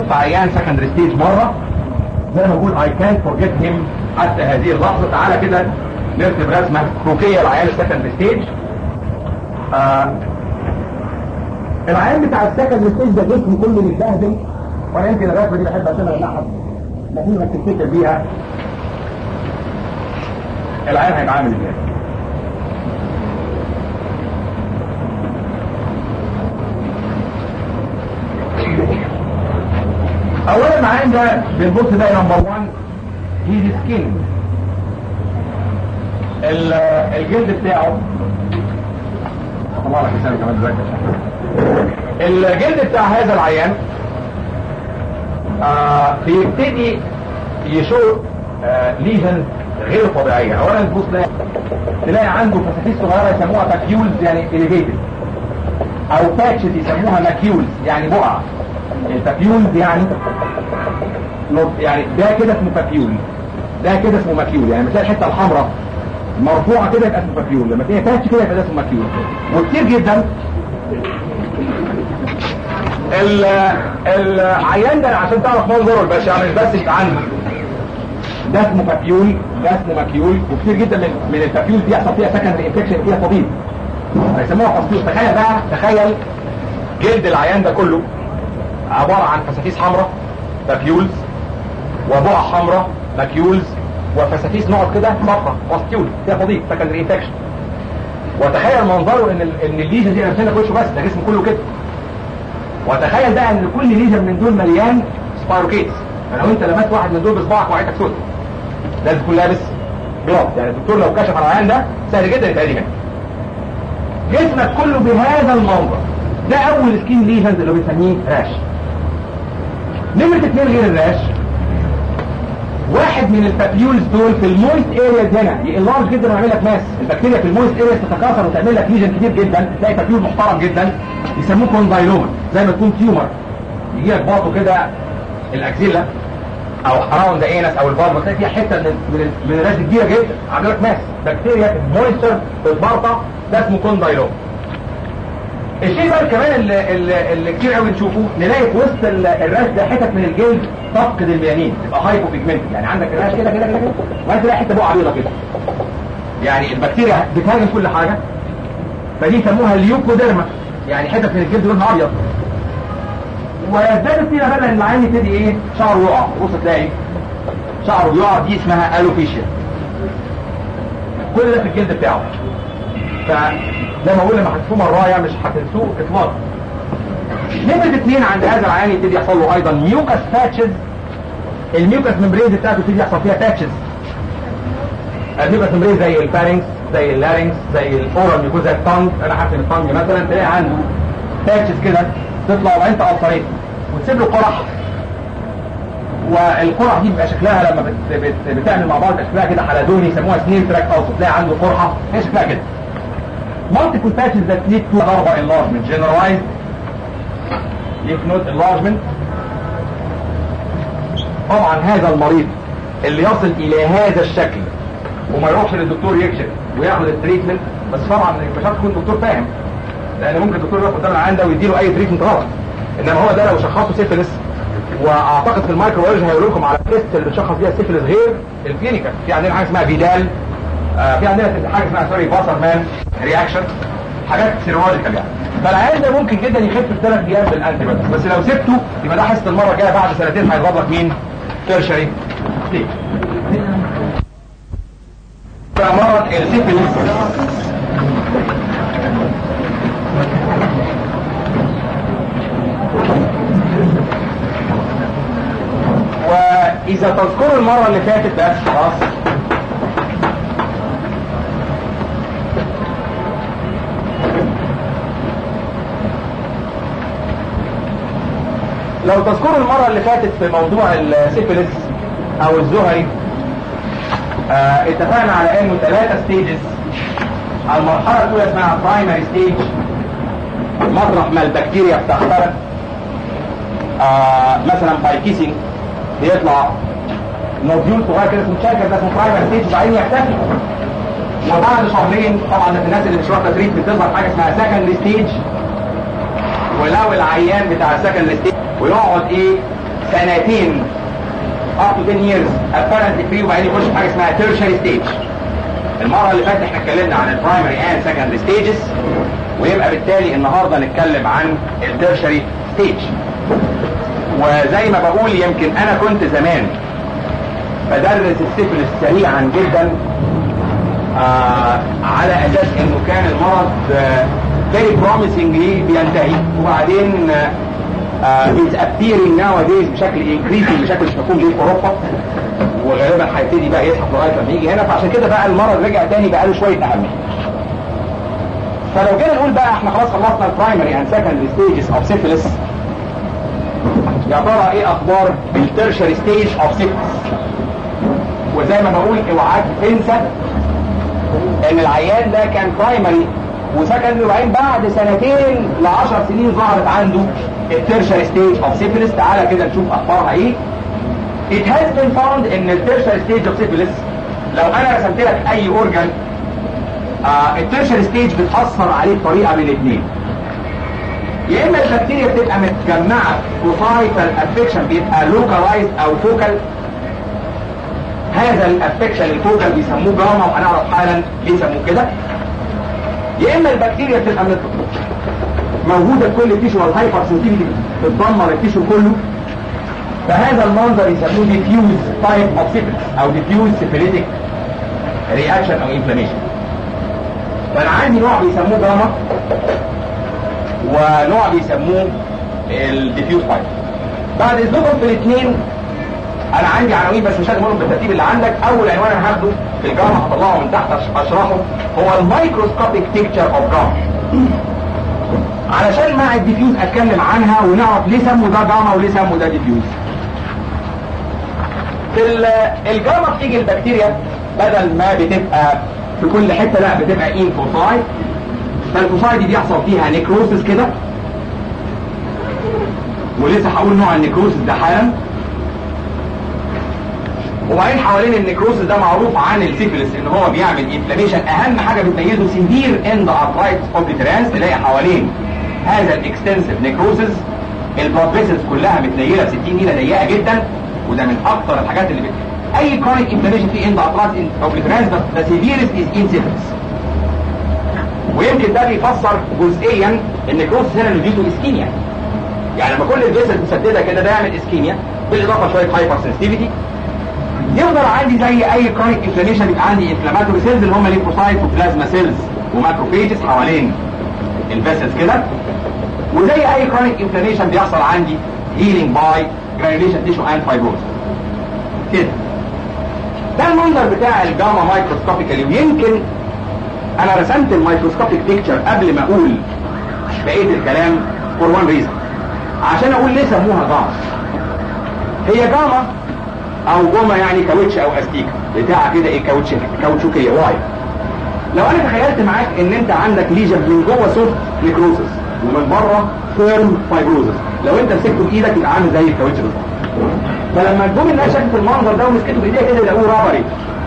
شفت عيان سكندري ستيج مره زي ما بقول اي كانت فورجيت هيم حتى هذه اللحظه تعالى كده نرسم رسمه كروكيه لعيان السكندري ستيج آه العيان بتاع السكندري ستيج ده جسمه كله متبهدل وانا يمكن الرسمه دي بحب عشان النحط المفروض انك تفتكر بيها العيان هيبقى عامل ازاي اولا العين ده بنبص ده نمبر 1 هي سكين الجلد بتاعه طبعا لك مثال كمان دلوقتي الجلد بتاع هذا العيان آه بيبتدي يشوف آه ليجن غير طبيعيه اولا تبص تلاقي عنده فساتيس صغيره يسموها باكيولز يعني اليفيتد او باتشز يسموها ماكيولز يعني بقع البابيول يعني يعني ده كده اسمه بابيول ده كده اسمه ماكيول يعني مثلا الحته الحمراء مرفوعه كده يبقى اسمه بابيول لما تلاقي باتش كده يبقى ده اسمه ماكيول وكتير جدا ال العيان ده عشان تعرف منظره البشع مش بس يبقى عنده ده اسمه بابيول ده اسمه ماكيول وكتير جدا من من البابيول دي يحصل فيها سكندري انفكشن فيها صديد هيسموها فصيل تخيل بقى تخيل جلد العيان ده كله عبارة عن فساتيس حمراء بابيولز وبقع حمراء ماكيولز وفساتيس نقط كده صفرة باستيول فيها فضيق سكندري انفكشن وتخيل منظره ان ال ان الليجن دي نفسنا وشه بس ده جسمه كله كده وتخيل بقى ان كل ليجن من دول مليان سبايروكيتس لو انت لمست واحد من دول بصباعك وعيتك سود لازم تكون لابس جلوف يعني الدكتور لو كشف على العيان ده سهل جدا يتعدي منه جسمك كله بهذا المنظر ده اول سكين ليجنز اللي بنسميه راش نمرة اتنين غير الراش واحد من البابيولز دول في المويست ارياز هنا ينلارج جدا ويعمل لك ماس البكتيريا في المويست ارياز تتكاثر وتعمل لك ليجن كتير جدا تلاقي بابيول محترم جدا يسموه كوندايلوما زي ما تكون تيومر يجي لك باطه كده الاكزيلا او اراوند ذا انس او البالما تلاقي فيها حته من من من الراس كبيره جدا عامل لك ماس بكتيريا في المويستر في البارطه ده اسمه كوندايلوما الشيء بقى كمان اللي, اللي, اللي كتير قوي نشوفه نلاقي في وسط الراس ده حتت من الجلد تفقد الميانين تبقى هايبو بيجمنت يعني عندك الراس كده كده كده كده وبعدين تلاقي حته بقعه بيضه كده يعني البكتيريا بتهاجم كل حاجه فدي يسموها اليوكوديرما يعني حتت من الجلد لونها ابيض ويزداد فيها بقى ان العين يبتدي ايه شعره يقع بص تلاقي شعره بيقع دي اسمها الوفيشيا كل ده في الجلد بتاعه فزي ما بقول لما هتشوفوه مرايه مش هتنسوه اطلاقا نمرة اثنين عند هذا العيان يبتدي يحصل له ايضا ميوكس باتشز الميوكس ممبرينز بتاعته يبتدي يحصل فيها باتشز الميوكس ممبرين زي الفارنكس زي اللارنكس زي الاورال ميوكوز زي التانج انا حاسس ان التانج مثلا تلاقي عنده باتشز كده تطلع وبعدين تأثرت وتسيب له قرح والقرح دي بيبقى شكلها لما بت بت بتعمل مع بعض شكلها كده حلزوني يسموها سنين تراك اوت تلاقي عنده قرحه هي شكلها كده multiple patches that lead to larva enlargement generalized lymph node enlargement طبعا هذا المريض اللي يصل الى هذا الشكل وما يروحش للدكتور يكشف وياخد التريتمنت بس طبعا مش هتكون تكون دكتور فاهم لان ممكن الدكتور يقف قدام العيان ده ويديله اي تريتمنت غلط انما هو ده لو شخصه سيفلس واعتقد في المايكروبيولوجي هيقول لكم على التيست اللي بنشخص بيها السيفلس غير الكلينيكال في عندنا حاجه اسمها فيدال آه في عندنا حاجه اسمها سوري باسر مان رياكشن حاجات سيرولوجيكال يعني فالعيان ده ممكن جدا يخف في ثلاث ايام بالانتي بس لو سبته يبقى ده حصه المره الجايه بعد سنتين هيضرب لك مين؟ ترشري ستيج مرض السيفلس واذا تذكروا المرة اللي فاتت بس خلاص لو تذكروا المرة اللي فاتت في موضوع السيفلس او الزهري اه اتفقنا على انه ثلاثة ستيجز المرحلة الاولى اسمها برايمري ستيج مطرح ما البكتيريا بتخترق آه مثلا باي كيسنج بيطلع نوديول صغير كده اسمه شاكر ده اسمه برايمري ستيج وبعدين يختفي وبعد شهرين طبعا الناس اللي مش واخده تريت بتظهر حاجه اسمها سكندري ستيج ولو العيان بتاع السكندري ستيج ويقعد ايه سنتين up to 10 years apparently free وبعدين يخش في حاجه اسمها tertiary stage المره اللي فاتت احنا اتكلمنا عن البرايمري اند سكندري ستيجز ويبقى بالتالي النهارده نتكلم عن الترشري ستيج وزي ما بقول يمكن انا كنت زمان بدرس السيفلس سريعا جدا آه على اساس انه كان المرض آه very promisingly بينتهي وبعدين آه is appearing nowadays بشكل increasing بشكل مش مفهوم ليه في اوروبا وغالبا هيبتدي بقى يزحف لغايه لما يجي هنا فعشان كده بقى المرض رجع تاني بقى له شويه اهميه. فلو جينا نقول بقى احنا خلاص خلصنا البرايمري اند سكندري ستيجز اوف سيفيلس يا ترى ايه اخبار الترشري ستيج اوف سيفيلس؟ وزي ما بقول اوعاك تنسى ان العيان ده كان برايمري وسكندري وبعدين بعد سنتين ل 10 سنين ظهرت عنده الترشري ستيج اوف سيفيلس تعالى كده نشوف اخبارها ايه It has been found ان الترشري ستيج اوف سيفيلس لو انا رسمت لك اي اورجان آه الترشري ستيج بتاثر عليه بطريقه من الاثنين يا اما البكتيريا بتبقى متجمعه فوسايتال افكشن بيبقى لوكالايز او فوكال هذا الافكشن الفوكال بيسموه جاما وهنعرف حالا ليه يسموه كده يا اما البكتيريا بتبقى موجوده في كل التيشو والهايبر سنسيتيفيتي بتدمر التيشو كله فهذا المنظر يسموه diffuse type of syphilis او diffuse syphilitic reaction او inflammation فانا عندي نوع بيسموه جاما ونوع بيسموه الديفيوز تايب بعد اذنكم في الاثنين انا عندي عناوين بس مش هقولهم بالترتيب اللي عندك اول عنوان انا هاخده في الجاما هطلعه من تحت اشرحه هو الميكروسكوبيك بيكتشر اوف جاما علشان مع الديفيوز اتكلم عنها ونعرف ليه سموا ده جاما وليه سموا ده ديفيوز في الجاما بتيجي البكتيريا بدل ما بتبقى في كل حته لا بتبقى ان فوساي فالفوساي دي بيحصل فيها نيكروسس كده ولسه هقول نوع النيكروسس ده حالا وبعدين حوالين النيكروسس ده معروف عن السيفلس ان هو بيعمل انفلاميشن اهم حاجه بتميزه سيفير اند ارترايتس اوف ذا تلاقي حوالين هذا الاكستنسيف نيكروسس البلاد فيسلز كلها متنيله 60 نيله ضيقه جدا وده من اكتر الحاجات اللي بت... اي كرونيك انفلاميشن في اند اتراس اوف الترانس بس ذا سيفيرست از انسيفلس ويمكن ده بيفسر جزئيا النيكروسس هنا اللي تو اسكيميا يعني لما كل الفيسل مسدده كده ده يعمل اسكيميا بالاضافه شويه هايبر سنسيتيفيتي يفضل عندي زي اي كرونيك انفلاميشن يبقى عندي انفلاماتوري سيلز اللي هم ليمفوسايت وبلازما سيلز وماكروفيجز حوالين الفيسلز كده وزي اي كرونيك انفلاميشن بيحصل عندي هيلينج باي جرانيوليشن تيشو اند فايبروز كده ده المنظر بتاع الجاما مايكروسكوبيكالي ويمكن انا رسمت الميكروسكوبيك بيكتشر قبل ما اقول بقيه الكلام فور وان ريزن عشان اقول ليه سموها جاما هي جاما او جوما يعني كاوتش او استيكه بتاع كده ايه كاوتش كاوتشوكيه واي لو انا تخيلت معاك ان انت عندك ليجن من جوه سوفت نيكروسس ومن بره فيرم فايبروزس لو انت مسكته بايدك يبقى عامل زي الكاوتش بالظبط فلما الجم الناس شافت المنظر ده ومسكته بايديها كده يلاقوه رابري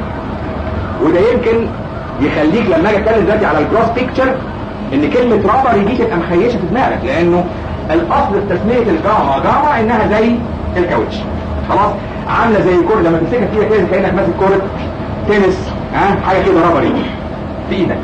وده يمكن يخليك لما اجي اتكلم دلوقتي على الجروس بيكتشر ان كلمه رابري دي تبقى مخيشه في دماغك لانه الاصل في تسميه الجاما جاما انها زي الكاوتش خلاص عامله زي كوره لما تمسكها في ايدك كده كانك ماسك كوره تنس ها حاجه كده رابري في ايدك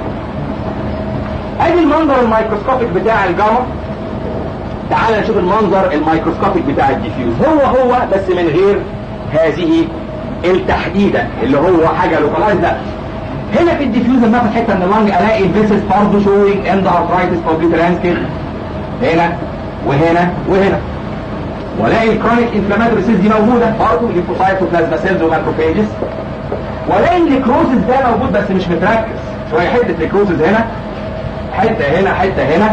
ادي المنظر الميكروسكوبيك بتاع الجاما تعال نشوف المنظر الميكروسكوبيك بتاع الديفيوز هو هو بس من غير هذه التحديدة اللي هو حاجة لوكالايز لا هنا في الديفيوز لما في حته من اللنج الاقي الفيسس برضه شوينج اند ارترايتس اوبليترانس كده هنا وهنا وهنا والاقي الكرونيك انفلاماتوري سيلز دي موجوده برضه ليفوسايت وبلازما سيلز وماكروفيجز والاقي النيكروزس ده موجود بس مش متركز شويه حته نيكروزس هنا حته هنا حته هنا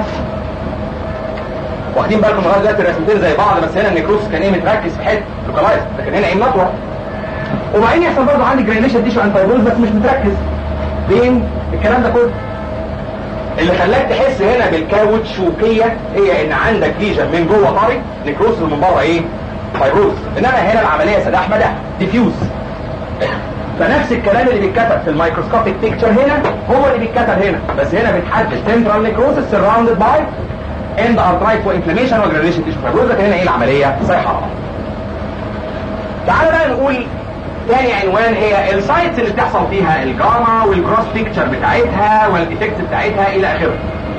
واخدين بالكم لغايه دلوقتي الرسمتين زي بعض بس هنا النيكروزس كان ايه متركز في حته لوكالايز لكن هنا ايه منطوره وبعدين يحصل برضه عندي جرانيشن تيشو اند فايبروز بس مش متركز بين الكلام ده كله اللي خلاك تحس هنا بالكاوتشوكيه هي ان عندك ليجن من جوه طري نيكروز من بره ايه فايبروز انما هنا العمليه سداح مداح ديفيوز فنفس الكلام اللي بيتكتب في الميكروسكوبيك بيكتشر هنا هو اللي بيتكتب هنا بس هنا بيتحدد سنترال نيكروزس سراوندد باي اند ارترايت وانفلاميشن وجرانيشن تيشو فايبروز لكن هنا ايه العمليه صحيحه تعالى بقى نقول تاني عنوان هي السايتس اللي بتحصل فيها الجاما والجروس بيكتشر بتاعتها والايفكتس بتاعتها الى اخره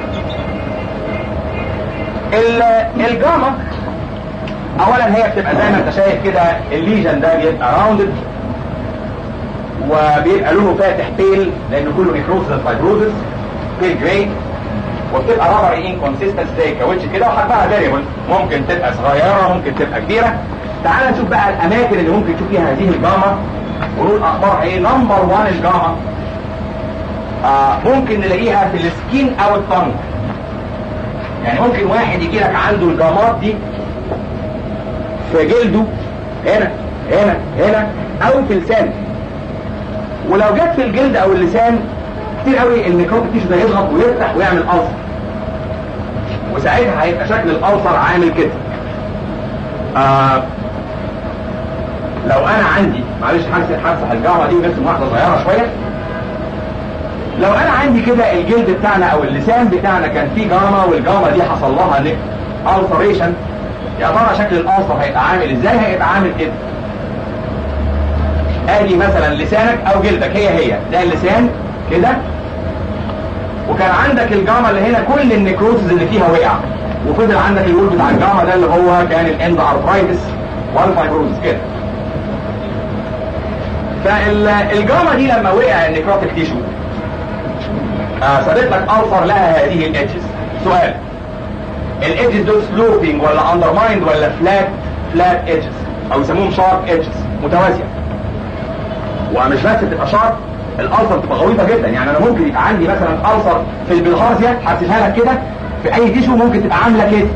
الجاما اولا هي بتبقى زي ما انت شايف كده الليجن ده بيبقى راوندد وبيبقى لونه فاتح بيل لانه كله نيكروسس فايبروزس بيل جراي وبتبقى رابر انكونسيستنس زي الكاوتش كده وحجمها فاريبل ممكن تبقى صغيره ممكن تبقى كبيره تعال نشوف بقى الاماكن اللي ممكن تشوف فيها هذه الجاما ونقول اخبارها ايه نمبر 1 الجاما آه ممكن نلاقيها في السكين او الطنج يعني ممكن واحد يجي لك عنده الجامات دي في جلده هنا هنا هنا او في لسانه ولو جت في الجلد او اللسان كتير قوي النيكروتيك تيشو ده يضغط ويفتح ويعمل ألسر وساعتها هيبقى شكل الألسر عامل كده آه لو انا عندي معلش همسح همسح الجامعه دي ونرسم واحده صغيره شويه لو انا عندي كده الجلد بتاعنا او اللسان بتاعنا كان فيه جاما والجاما دي حصل لها نك السريشن يا ترى شكل الالسر هيبقى عامل ازاي هيبقى عامل كده ادي مثلا لسانك او جلدك هي هي ده اللسان كده وكان عندك الجاما اللي هنا كل النيكروسز اللي فيها وقع وفضل عندك الول بتاع الجاما ده اللي هو كان الاند ارثرايتس والفايبروز كده فالجاما دي لما وقع النيكروتيك تيشو آه سابت لك ألسر لها هذه الإدجز سؤال الإدجز دول سلوبينج ولا أندرمايند ولا فلات فلات إدجز أو يسموهم شارب إدجز متوازية ومش بس بتبقى شارب الألسر بتبقى غويطة جدا يعني أنا ممكن يبقى عندي مثلا ألسر في البلهارزيا هرسمها لك كده في أي تيشو ممكن تبقى عاملة كده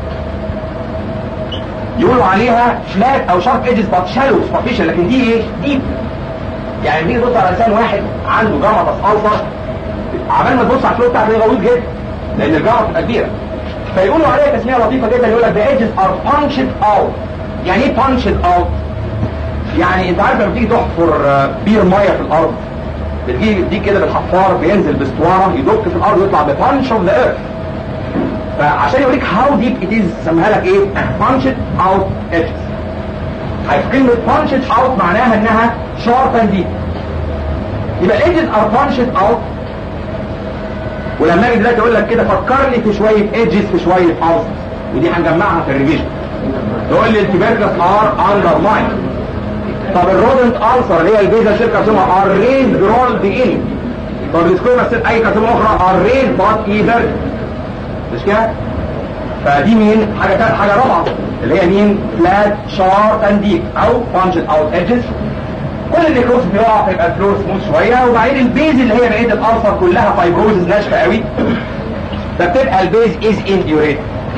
يقولوا عليها فلات أو شارب إدجز بات شالو سبارفيشن لكن دي إيه؟ ديب يعني تيجي تبص على لسان واحد عنده جامعة ألسر عمال ما تبص على الفلو بتاعته غويط جدا لان الجامعه بتبقى كبيره فيقولوا عليها تسميه لطيفه جدا يقول لك the edges are punched out يعني ايه punched out يعني انت عارف لما تيجي تحفر بير ميه في الارض بتجي دي كده بالحفار بينزل باسطوانه يدق في الارض ويطلع ببانش اوف ذا ايرث فعشان يوريك هاو ديب ات از سميها لك ايه punched out edges كلمه punched out معناها انها sharp and deep يبقى الايدجز ار punched out ولما اجي دلوقتي اقول لك كده فكرني في شويه ايدجز في شويه السز ودي هنجمعها في الريفيجن تقول لي التبركلس ار اندر ماين طب الرودنت السر اللي هي البيزا سيل كارسوما ار ريز جرولد ان طب السكوما سيل اي كارسوما اخرى ار ريز بات ايذر مش كده فدي مين حاجه ثالث حاجه رابعه اللي هي مين فلات شارب اند ديب او بانشد اوت ايدجز كل النيكروس بيقع فيبقى الفلور سموث شويه وبعدين البيز اللي هي بقيه الالسر كلها فايبروزز ناشفه قوي فبتبقى البيز از انديوريت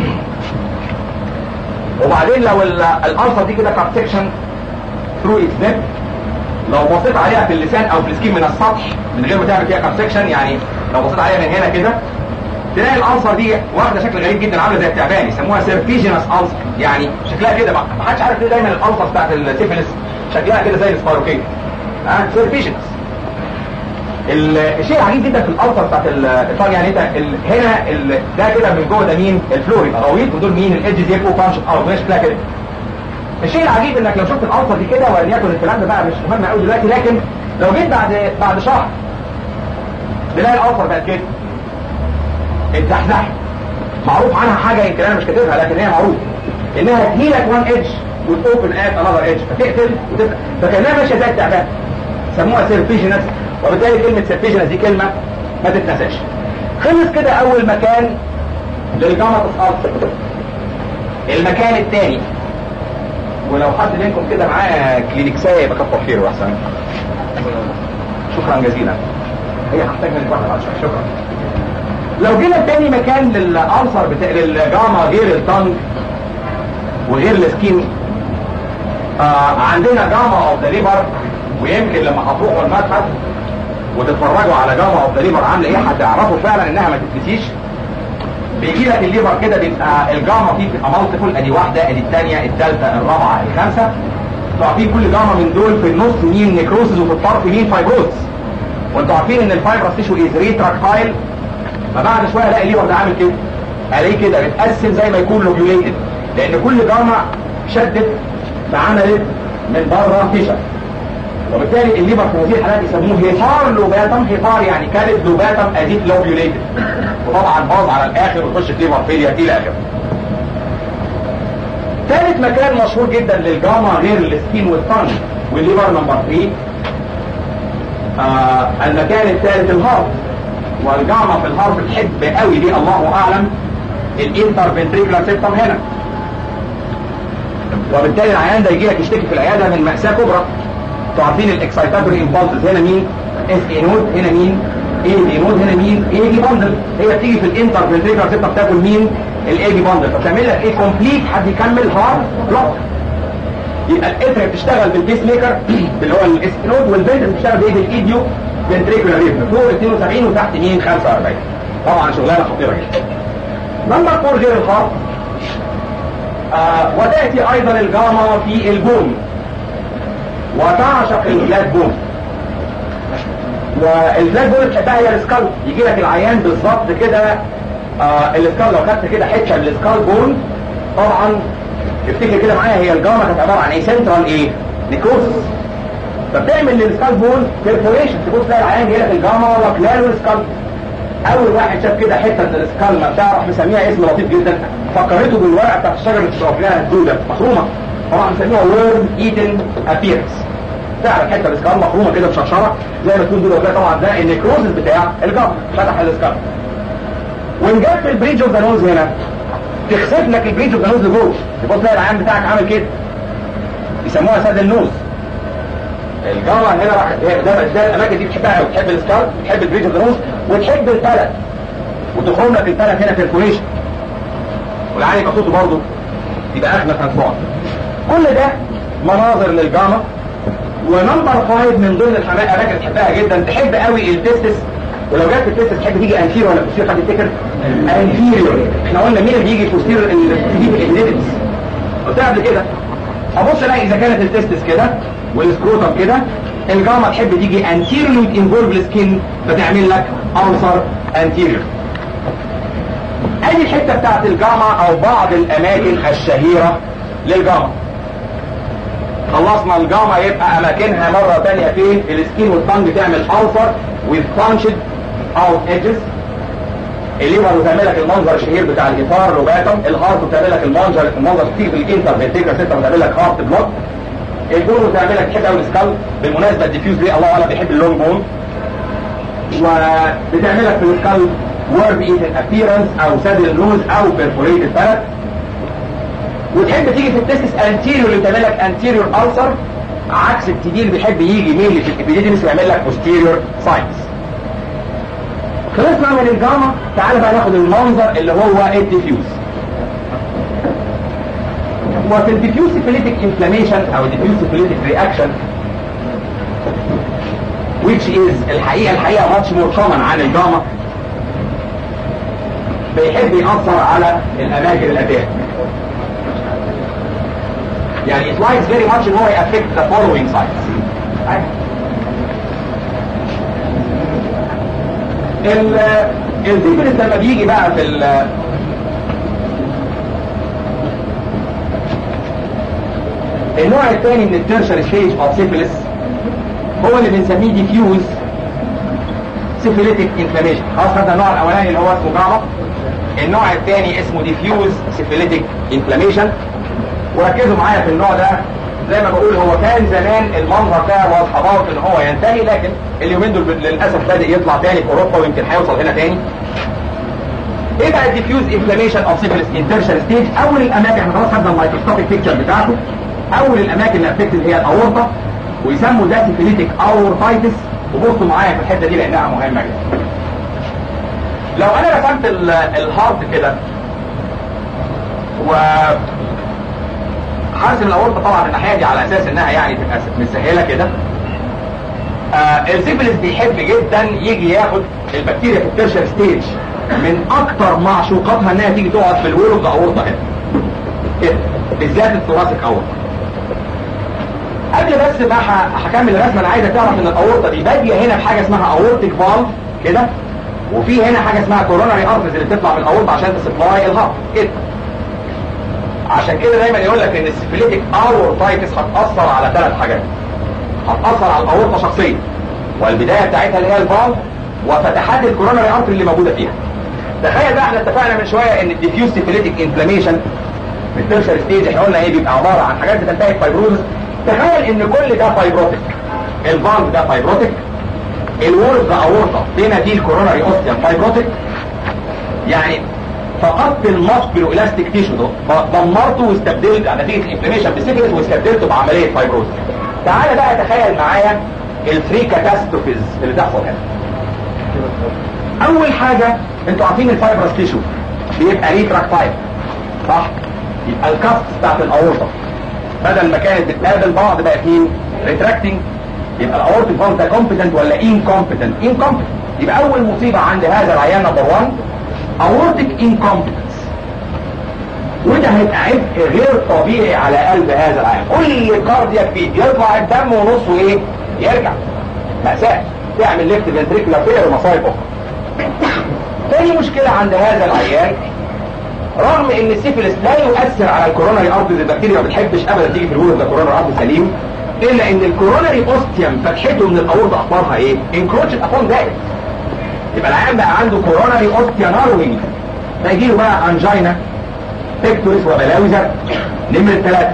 وبعدين لو الالسر دي كده كات سكشن ثرو اكس لو بصيت عليها في اللسان او في السكين من السطح من غير ما تعمل فيها كات سكشن يعني لو بصيت عليها من هنا كده تلاقي الالسر دي واخده شكل غريب جدا عامله زي التعبان يسموها سيرفيجينس السر يعني شكلها كده ما حدش عارف ليه دايما الالسر بتاعت السيفلس شكلها كده زي السباروكين ها سيرفيشنز الشيء العجيب جدا في الالتر بتاعت الطاق يعني انت ال... هنا ال... ده كده من جوه ده مين الفلور يبقى غويط ودول مين الايدجز يبقوا بانش اوت مش شكلها كده الشيء العجيب انك لو شفت الالتر دي كده وليكن الكلام ده بقى مش مهم قوي دلوقتي لكن لو جيت بعد بعد شهر تلاقي الالتر بقت كده اتزحزحت معروف عنها حاجه يمكن انا مش كاتبها لكن هي معروف انها تهيلك وان ايدج وتوبن ات انذر ايدج فتقتل وتفتح فكانها ماشيه زي التعبان سموها سيرفيجنس وبالتالي كلمه سيرفيجنس دي كلمه ما تتنساش خلص كده اول مكان للجامعة الأرض المكان الثاني ولو حد منكم كده معاه كلينكسايه يبقى كتر خيره احسن شكرا جزيلا هي هحتاج منك واحده بعد شويه شكرا لو جينا تاني مكان للألسر بتاع للجاما غير التنج وغير السكين آه عندنا جاما اوف ذا ليفر ويمكن لما هتروحوا المتحف وتتفرجوا على جاما اوف ذا ليفر عامله ايه هتعرفوا فعلا انها ما تتنسيش بيجي لك الليفر كده بيبقى الجاما فيه بتبقى مالتيبل ادي واحده ادي الثانيه الثالثه الرابعه الخامسه تعرفين كل جاما من دول في النص مين نيكروسز وفي الطرف مين فايبروز وانتوا عارفين ان الفايبرس تيشو از ريتراكتايل فبعد شويه الاقي الليفر ده عامل كده الاقيه كده بيتقسم زي ما يكون لوبيوليتد لان كل جاما شدت فعملت من بره فيشر وبالتالي الليبر في هذه الحالات يسموه هيفار لوباتم هيفار يعني كانت لوباتم اديت لوبيوليتد وطبعا باظ على الاخر ويخش في ليبر فيليا الى اخره ثالث مكان مشهور جدا للجاما غير السكين والطن والليبر نمبر 3 آه المكان الثالث الهارت والجاما في الهارت تحب قوي دي الله اعلم الانتر فنتريكولار سيستم هنا وبالتالي العيان ده يجي لك يشتكي في العياده من ماساه كبرى انتوا عارفين الاكسايتاتوري امبولسز هنا مين اس اي نود هنا مين اي دي نود هنا مين اي دي باندل هي بتيجي في الانتر فنتريكولار سيستم بتاكل مين الاي دي باندل فبتعمل لك ايه كومبليت حد يكمل هارد بلوك يبقى الاتر بتشتغل بالبيس ميكر اللي هو الاس نود والفنتر بتشتغل بايه بالايديو فنتريكولار ريتم فوق 72 وتحت مين 45 طبعا شغلانه خطيره جدا نمبر 4 غير الهارت آه وتاتي ايضا الجاما في البون وتعشق الفلات بون والفلات بون تحبها هي السكال يجي لك العيان بالظبط كده آه السكال لو خدت كده حته من السكال بون طبعا افتكر كده معايا هي الجاما كانت عباره عن ايه سنترال ايه نيكروسس فبتعمل للسكال بون بيرفوريشن تبص تلاقي العيان جاي لك الجاما واكلاله السكال اول واحد شاف كده حته من السكال ما بتعرف مسميها اسم لطيف جدا فكرته بالورقه بتاعت الشجره اللي بتشرب لها الدوده مخرومه طبعا مسميها وورم ايتن ابيرنس تعرف حته الاسكال مخرومه كده بشرشره زي ما تكون دول وكده طبعا ده النيكروزس بتاع الجبر فتح الاسكال وان جت في البريدج اوف ذا نوز هنا تخسف لك البريدج اوف ذا نوز لجوه تبص تلاقي العيان بتاعك عامل كده يسموها سد النوز الجمرة هنا راح ده ده الاماكن دي بتحبها قوي بتحب السكال بتحب البريدج اوف ذا نوز وتحب الفلت وتخرم لك الفلت هنا بيرفوريشن والعين يبقى صوته برضه يبقى اغنى ترانسبورت كل ده مناظر للجاما ونمبر فايف من ضمن الاماكن تحبها جدا تحب قوي التستس ولو جت التستس تحب تيجي انفيريور ولا بوستيريور حد يفتكر انفيريور احنا قلنا مين اللي بيجي بوستيريور اللي بتجيب الاكزيبتس قلتها قبل كده ابص الاقي اذا كانت التستس كده والسكروتم كده الجاما تحب تيجي انتيريور انفولف السكين فتعمل لك ألسر انتيريور ادي الحته بتاعت الجاما او بعض الاماكن الشهيره للجاما خلصنا الجاما يبقى اماكنها مرة تانية فين السكين والطنج تعمل ألسر with punched out edges الليفر بتعمل لك المنظر الشهير بتاع الاثار روباتم الهارت بتعمل لك المنظر المنظر الكتير في الانتر فينتيكا سيستم بتعمل لك هارت بلوك البون بتعمل لك حته والسكال بالمناسبه الديفيوز دي الله اعلم بيحب اللونج بون وبتعمل لك في السكال وورد ايتن ابييرنس او سادل نوز او بيرفوريتد بلد وتحب تيجي في التستس انتيريور اللي بتعمل لك انتيريور ألسر عكس التدين بيحب يجي مين في الابيديديمس ويعمل لك بوستيريور ساينس خلصنا من الجاما تعال بقى ناخد المنظر اللي هو الديفيوز وفي الديفيوز سيفيليتك انفلاميشن او الديفيوز سيفيليتك رياكشن which is الحقيقة الحقيقة much more common عن الجاما بيحب يأثر على الأماكن الأتاك يعني it likes very much ان هو affect the following sites ال الديفرنس لما بيجي بقى في ال النوع الثاني من الترشر ستيج اوف سيفيلس هو اللي بنسميه ديفيوز سيفيليتك انفلاميشن خلاص هذا النوع الاولاني اللي هو اسمه جاما النوع الثاني اسمه ديفيوز سيفيليتك انفلاميشن وركزوا معايا في النوع ده زي ما بقول هو كان زمان المنظر ده واز اباوت ان هو ينتهي لكن اليومين دول للاسف بادئ يطلع تاني في اوروبا ويمكن هيوصل هنا تاني ايه بقى الديفيوز انفلاميشن اوف سيفيلس انترشال ستيج اول الاماكن احنا خلاص خدنا المايكروسكوبيك بيكتشر بتاعته اول الاماكن اللي افكتد هي الاورطه ويسموا ده سيفيليتك اورتايتس وبصوا معايا في الحته دي لانها مهمه جدا لو انا رسمت الهارت كده و هرسم الاورطه طبعا الناحيه دي على اساس انها يعني تبقى متسهله كده آه السيفلس بيحب جدا يجي ياخد البكتيريا في الترشر ستيج من اكتر معشوقاتها انها تيجي تقعد في الويل اوف ذا اورطه هنا كده بالذات الثوراسيك اورطه قبل بس ما هكمل الرسمه انا عايزك تعرف ان الاورطه دي باديه هنا بحاجه اسمها اورتيك فالف كده وفي هنا حاجه اسمها كوروناري ارترز اللي بتطلع من الاورطه عشان تسبلاي الهارت كده عشان كده دايما يقول لك ان السيفيليتيك اورتايتس هتاثر على ثلاث حاجات هتاثر على الاورطه شخصيا والبدايه بتاعتها اللي هي الفالف وفتحات الكوروناري ارتري اللي موجوده فيها تخيل بقى احنا اتفقنا من شويه ان الديفيوز سيفيليتيك انفلاميشن في الترشر ستيج احنا قلنا ايه بيبقى عباره عن حاجات بتنتهي بفايبروزس تخيل ان كل ده فايبروتيك الفالف ده فايبروتيك الورز اورطه بين دي الكوروناري اوستيوم فايبروتيك يعني فقدت الماسكولو الاستيك تيشو ده دمرته واستبدلت نتيجه الانفلاميشن بسيفيلس واستبدلته بعمليه فايبروز تعالى بقى تخيل معايا الثري كاتاستروفيز اللي تحصل هنا اول حاجه انتوا عارفين الفايبرس تيشو بيبقى ريتراكتايل صح يبقى الكاست بتاعت الاورطه بدل ما كانت بتقابل بعض بقت مين ريتراكتنج يبقى الاورتيك فالف ده كومبتنت ولا انكومبتنت انكومبتنت يبقى اول مصيبه عند هذا العيان نمبر 1 اورتيك انكومبتنس وده هيبقى عبء غير طبيعي على قلب هذا العيان كل كاردياك بيت يرفع الدم ونصه ايه يرجع مأساة تعمل ليفت فنتريكولار فير ومصايب اخرى تاني مشكلة عند هذا العيان رغم ان السيفلس لا يؤثر على الكوروناري ارتريز البكتيريا ما بتحبش ابدا تيجي في الولد ده كوروناري ارتري سليم الا ان الكوروناري اوستيوم فتحته من الاورطه اخبارها ايه انكروتشد ابون دايت يبقى العيان بقى عنده كوروناري اوستياناروينج فيجي له بقى انجينا بيكتوريس وبلاوي زرق نمرة ثلاثة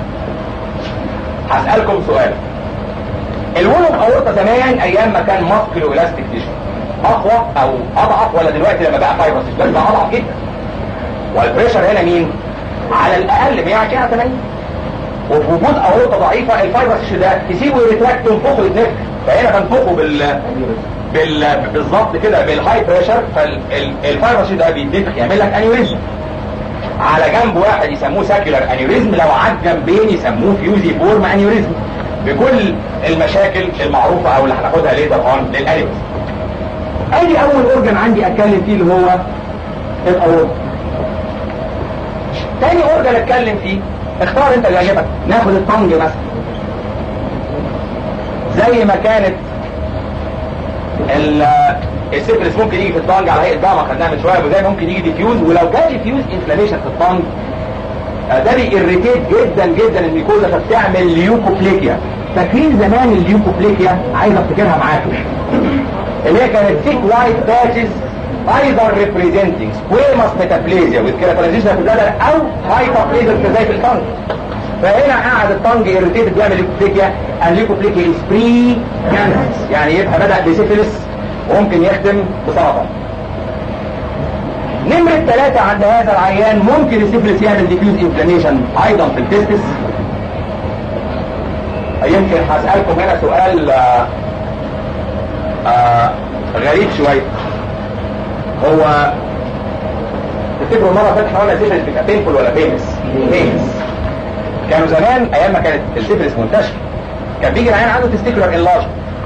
هسألكم سؤال الولد اورطه زمان ايام ما كان ماسكلو الاستيك تيشو اقوى او اضعف ولا دلوقتي لما بقى فايبرس بس بقى اضعف جدا والبريشر هنا مين على الاقل 120 على 80 وفي وجود اورطه ضعيفه الفايبرس ده تسيبه يريتراكت تنفخه يتنفخ فهنا تنفخه بال بال بالظبط كده بالهاي بريشر فالفايبرس ده بيتنفخ يعمل لك انيوريزم على جنب واحد يسموه ساكيولار انيوريزم لو عاد جنبين يسموه فيوزي فورم انيوريزم بكل المشاكل المعروفه او اللي هناخدها ليتر اون للانيوريزم ادي اول اورجن عندي اتكلم فيه اللي هو الاورجن تاني اورجن اتكلم فيه اختار انت اللي يعجبك ناخد الطنج مثلا زي ما كانت السيفلس ممكن يجي في الطنج على هيئه ضغط خدناها من شويه وزي ممكن يجي ديفيوز ولو جاء ديفيوز انفلاميشن في الطنج ده بيريتيت جدا جدا الميكوزا فبتعمل ليوكوبليكيا فاكرين زمان الليوكوبليكيا عايز افتكرها معاكم اللي هي كانت thick white patches either representing squamous metaplasia with keratalization of the bladder او hyperplasia زي في الطنج فهنا قاعد الطنج irritated بيعمل ليوكوبليكيا الليوكوبليكيا is pre cancerous يعني يبقى بدأ بسيفلس وممكن يختم بسرطان نمرة ثلاثة عند هذا العيان ممكن السيفلس يعمل ديفيوز انفلاميشن ايضا في التستس يمكن هسألكم هنا سؤال آآ آآ غريب شوية هو تفتكروا مرة فاتت حوالي سيفلس بيبقى بينفول ولا بينس؟ بينس كانوا زمان ايام ما كانت السيفلس منتشر كان بيجي العيان عنده تستيكولار انلارج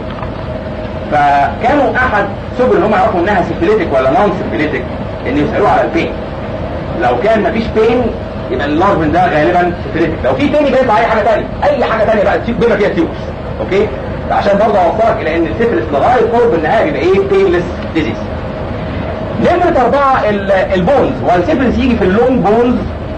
فكانوا احد سبل ان هم يعرفوا انها سيفيليتك ولا نون سيفيليتك ان يسالوه على البين لو كان مفيش بين يبقى اللارفن ده غالبا سيفيليتك لو في تاني بيطلع اي حاجه تانية اي حاجه تانية بقى بما فيها تيوبس اوكي عشان برضه اوصلك الى ان السيفيلس لغايه قرب النهايه بيبقى ايه بينلس ديزيز نمرة أربعة البونز والسيفيلس يجي في اللونج بونز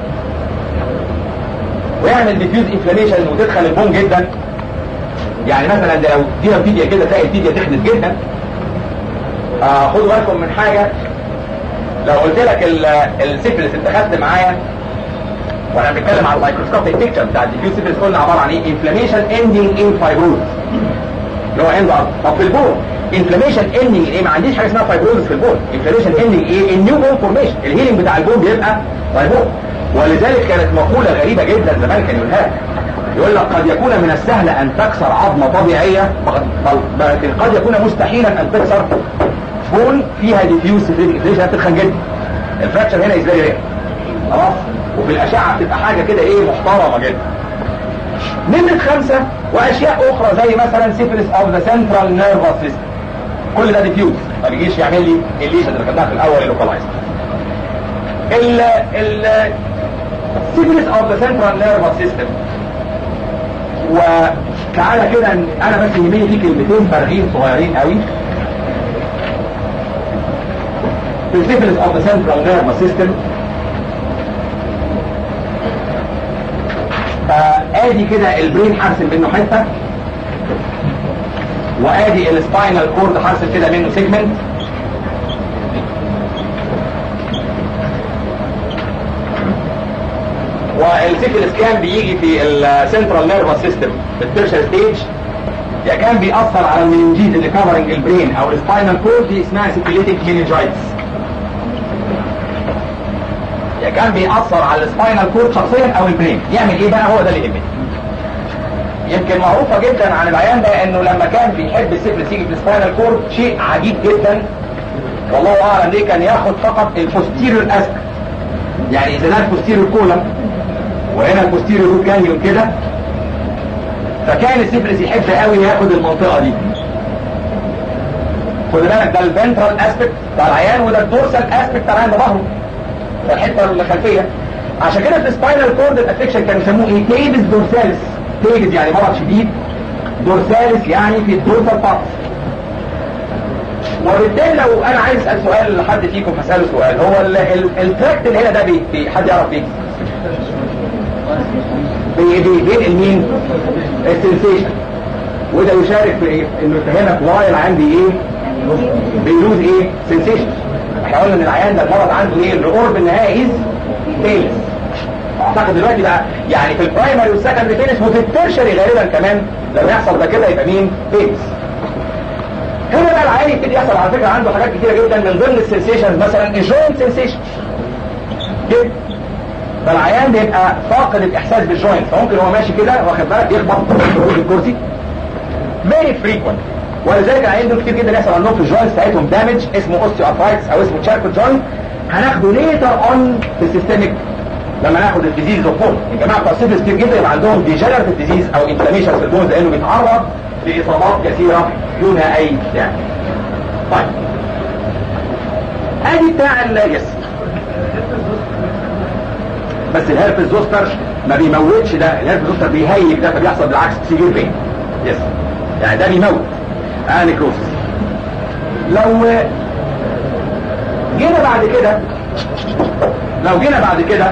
ويعمل ديفيوز انفلاميشن وتدخل البون جدا يعني مثلا ده لو دي فيديا كده تلاقي الفيديا تحدث جدا آه خدوا بالكم من حاجة لو قلت لك السيفلس انت خدت معايا وانا بنتكلم على الميكروسكوبيك بيكتشر بتاع الديفيوز سيفلس قلنا عباره عن ايه انفلاميشن اندنج ان فايبروز اللي هو اند طب في البون انفلاميشن اندنج ايه ما عنديش حاجه اسمها فايبروز في البون انفلاميشن اندنج ايه النيو بون فورميشن الهيلينج بتاع البون بيبقى فايبروز ولذلك كانت مقوله غريبه جدا زمان كان يقولها يقول لك قد يكون من السهل ان تكسر عظمه طبيعيه لكن قد يكون مستحيلا ان تكسر بون فيها ديفيوز ليش هتتخن جدا الفراكشر هنا ازاي رير خلاص وفي الاشعه بتبقى حاجه كده ايه محترمه جدا نمرة خمسة واشياء اخرى زي مثلا سيفلس اوف ذا سنترال نيرفس سيستم كل ده ديفيوز ما بيجيش يعمل لي الليشن اللي خدناها في الاول اللوكالايز ال ال سيفلس اوف ذا سنترال نيرفس سيستم وتعالى كده انا بس يهمني في كلمتين فارغين صغيرين قوي في syphilis of the central nervous system ادي كده البرين حرسم منه حته وادي السباينال كورد حرسم كده منه سيجمنت والسيفلس كان بيجي في السنترال نيرفس سيستم في التيرشر ستيج يا كان بيأثر على المننجيز اللي كفرنج البرين او السباينال كورد دي اسمها سيفيليتيك مننجايتس يا كان بيأثر على السباينال كورد شخصيا او البرين يعمل ايه بقى هو ده اللي يهمني يمكن معروفة جدا عن العيان ده انه لما كان بيحب السيفلس يجي في السباينال كورد شيء عجيب جدا والله اعلم ليه كان ياخد فقط البوستيريور اسك يعني اذا ده البوستيريور كولم وهنا البوستيريور روت جانيون كده فكان السيفلس يحب قوي ياخد المنطقه دي خد بالك ده الفنترال اسبكت بتاع العيان وده الدورسال اسبكت بتاع العيان ده ظهره ده الحته الخلفيه عشان كده في السباينال كورد الافكشن كانوا يسموه ايه تيبس دورسالس تيبس يعني مرض شديد دورسالس يعني في الدورسال بارت وبالتالي لو انا عايز اسال سؤال لحد فيكم هساله سؤال هو التراكت اللي هنا ده بي بي حد يعرف بيه بينقل مين السنسيشن وده يشارك في ايه انه هنا في واي العيان بي ايه بيلوز ايه سنسيشن احنا قلنا ان العيان ده المرض عنده ايه القرب النهائي از فيلس اعتقد دلوقتي بقى يعني في البرايمري والسكندري فيلس وفي الترشري غالبا كمان لما يحصل ده كده يبقى مين فيلس هنا بقى العيان يبتدي يحصل على فكره عنده حاجات كتيره جدا من ضمن السنسيشنز مثلا الجوينت سنسيشن كده فالعيان بيبقى فاقد الاحساس بالجوينت فممكن هو ماشي كده واخد بالك يخبط في الكرسي فيري فريكوينت ولذلك العيان دول كتير جدا يحصل عندهم في الجوينت بتاعتهم دامج اسمه اوستيو ارثرايتس او اسمه تشاركو جوينت هناخده ليتر اون في السيستميك لما ناخد الديزيز اوف بون الجماعه بتوع السيفلس كتير جدا يبقى عندهم ديجنريتيف ديزيز او انفلاميشن في البونز لانه بيتعرض لاصابات كثيره دون اي داعي طيب ادي بتاع اليس بس الهربس زوستر ما بيموتش ده الهربس زوستر بيهيج ده فبيحصل بالعكس سيفير بين يس يعني ده بيموت انيكروسس لو جينا بعد كده لو جينا بعد كده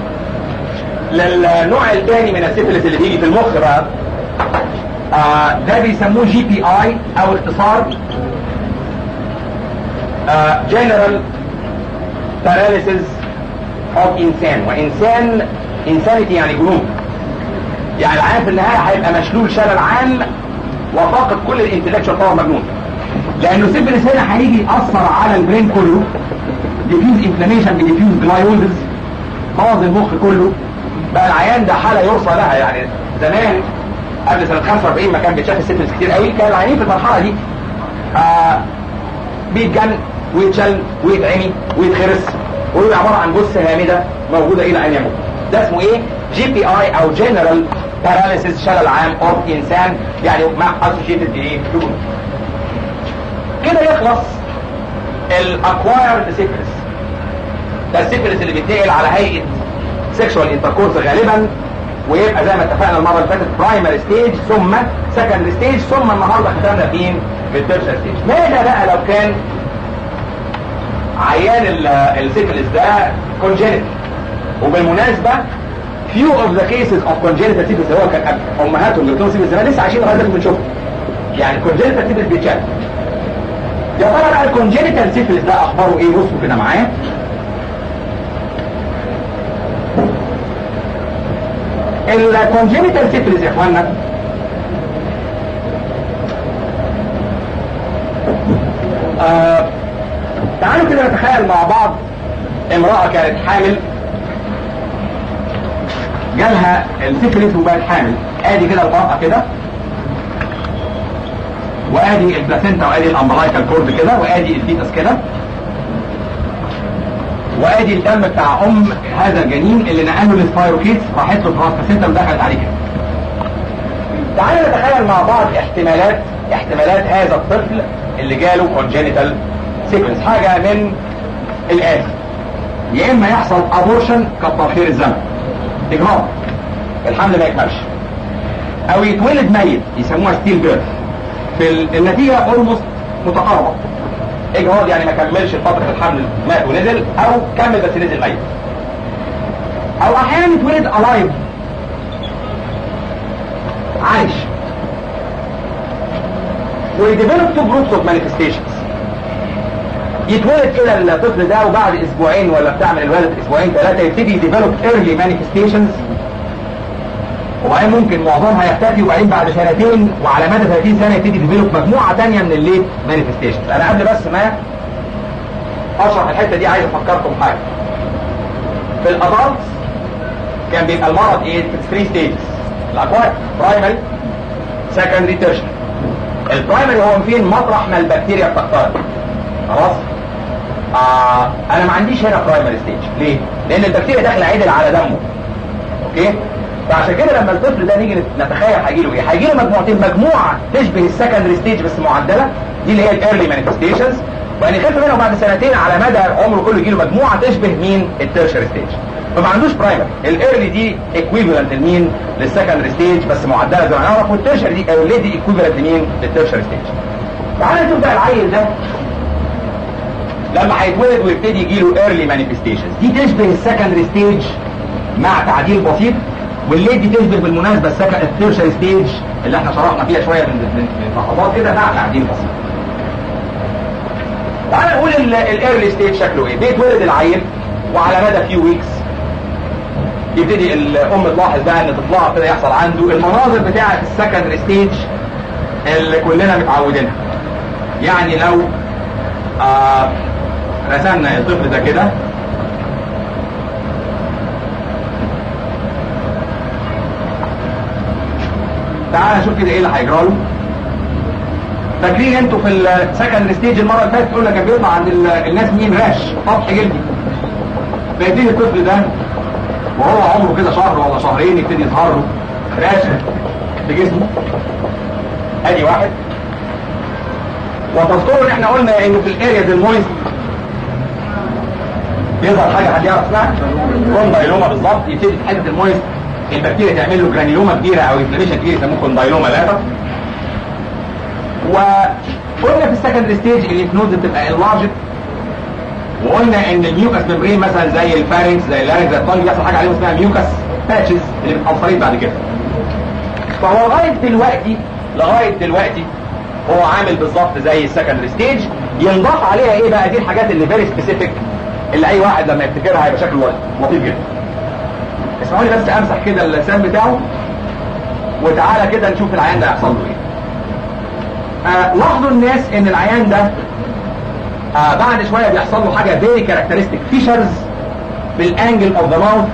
للنوع الثاني من السيفلس اللي بيجي في المخ بقى آه ده بيسموه جي بي اي او اختصار جنرال باراليسيس اوف انسان وانسان انسانيتي يعني جنون يعني العيان في النهايه هيبقى مشلول شلل عام وفاقد كل الانتلكشوال باور مجنون لانه سيفلس هنا هيجي ياثر على البرين كله ديفيوز انفلاميشن بديفيوز جلايولز باظ المخ كله بقى العيان ده حاله يرثى لها يعني زمان قبل سنه 45 ما كان بيتشاف السيفلس كتير قوي كان العيانين في المرحله دي آه بيتجن ويتشل ويتعمي ويتخرس ويبقى عباره عن جثه هامده موجوده الى ان يموت ده اسمه ايه جي بي اي او جنرال باراليسيس شلل عام اوف انسان يعني مع اسوشيتد بايه كده يخلص الاكوايرد سيفلس ده السيفلس اللي بيتنقل على هيئه سيكشوال انتركورس غالبا ويبقى زي ما اتفقنا المره اللي فاتت برايمري ستيج ثم سكندري ستيج ثم النهارده ختمنا فين في التيرشر ستيج ماذا بقى لو كان عيان السيفلس ده كونجينيتال وبالمناسبه few of the cases of congenital syphilis هو كان امهاتهم اللي بتوع سيفلس زمان لسه عايشين لغايه دلوقتي بنشوفهم يعني congenital syphilis بيتشال يا ترى بقى الكونجينيتال سيفلس ده اخباره ايه بصوا كده معايا الكونجينيتال سيفلس يا اخوانا آه تعالوا كده نتخيل مع بعض امرأة كانت حامل جالها السيفلس وبقت حامل ادي كده المرأة كده وادي البلاسينتا وادي الامبلايكال كورد كده وادي الفيتس كده وادي الدم بتاع ام هذا الجنين اللي نقله للسبايروكيتس راحت له خلاص بلاسينتا ودخلت عليه كده تعالوا نتخيل مع بعض احتمالات احتمالات هذا الطفل اللي جاله كونجينيتال سيكونس حاجة من الآتي يا إما يحصل أبورشن كتر خير الزمن إجهاض الحمل ما يكملش أو يتولد ميت يسموها ستيل بيرث في النتيجة اولموست متقاربة إجهاض يعني ما كملش فترة الحمل مات ونزل أو كمل بس نزل ميت أو أحيانا يتولد ألايف عايش ويديفلوب تو جروبس اوف مانيفستيشنز يتولد كده الطفل ده وبعد اسبوعين ولا بتاع من الولد اسبوعين ثلاثه يبتدي يديفلوب ايرلي مانيفستيشنز وبعدين ممكن معظمها يختفي وبعدين بعد سنتين وعلى مدى 30 سنه يبتدي يديفلوب مجموعه ثانيه من الليت مانيفستيشنز انا قبل بس ما اشرح الحته دي عايز افكركم حاجه في الادلتس كان بيبقى المرض ايه في 3 ستيجز الاكواد برايمري سكندري تيرشري البرايمري هو فين مطرح ما البكتيريا بتخترق خلاص آه انا ما عنديش هنا برايمري ستيج ليه لان البكتيريا داخله عدل على دمه اوكي فعشان كده لما الطفل ده نيجي نتخيل هيجي له ايه هيجي له مجموعتين مجموعه تشبه السكندري ستيج بس معدله دي اللي هي الايرلي مانيفستيشنز وان يخف منهم بعد سنتين على مدى عمره كله يجي له مجموعه تشبه مين التيرشري ستيج فما عندوش برايمري الايرلي دي ايكويفالنت لمين للسكندري ستيج بس معدله زي ما نعرف والتيرشري دي او دي ايكويفالنت لمين للتيرشري ستيج تعالى نشوف بقى العيل ده لما هيتولد ويبتدي يجي له ايرلي مانيفستيشنز دي تشبه السكندري ستيج مع تعديل بسيط والليد دي تشبه بالمناسبه السكن التيرشري ستيج اللي احنا شرحنا فيها شويه من من لحظات كده مع تعديل بسيط تعالى نقول الايرلي ستيج شكله ايه بيتولد العيل وعلى مدى فيو ويكس يبتدي الام تلاحظ بقى ان طفلها ابتدى يحصل عنده المناظر بتاعه السكندري ستيج اللي كلنا متعودينها يعني لو آه رسمنا الطفل ده كده تعال نشوف كده ايه اللي هيجرى له فاكرين انتوا في السكند ستيج المره اللي فاتت قلنا كان بيطلع عند الناس مين راش سطح جلدي فيبتدي الطفل ده وهو عمره كده شهر ولا شهرين يبتدي يظهر له راش في جسمه ادي واحد وتذكروا ان احنا قلنا انه في الارياز المويست بيظهر حاجه حد يعرف اسمها كوندايلوما بالظبط يبتدي في حته المويست البكتيريا تعمل له جرانيلوما كبيره او انفلاميشن كبير يسموه كوندايلوما لاتا وقلنا في السكندري ستيج الليمف نودز بتبقى انلارجد وقلنا ان الميوكس ميمبرين مثلا زي الفارنكس زي اللارنكس زي الطنج بيحصل حاجه عليهم اسمها ميوكس باتشز اللي بتحصلين بعد كده فهو لغايه دلوقتي لغايه دلوقتي هو عامل بالظبط زي السكندري ستيج ينضاف عليها ايه بقى دي الحاجات اللي فيري سبيسيفيك اللي اي واحد لما يفتكرها هيبقى شكله لطيف جدا اسمعوا لي بس امسح كده اللسان بتاعه وتعالى كده نشوف العيان ده هيحصل له ايه آه لاحظوا الناس ان العيان ده آه بعد شويه بيحصل له حاجه فيري كاركترستيك فيشرز بالانجل اوف ذا ماوث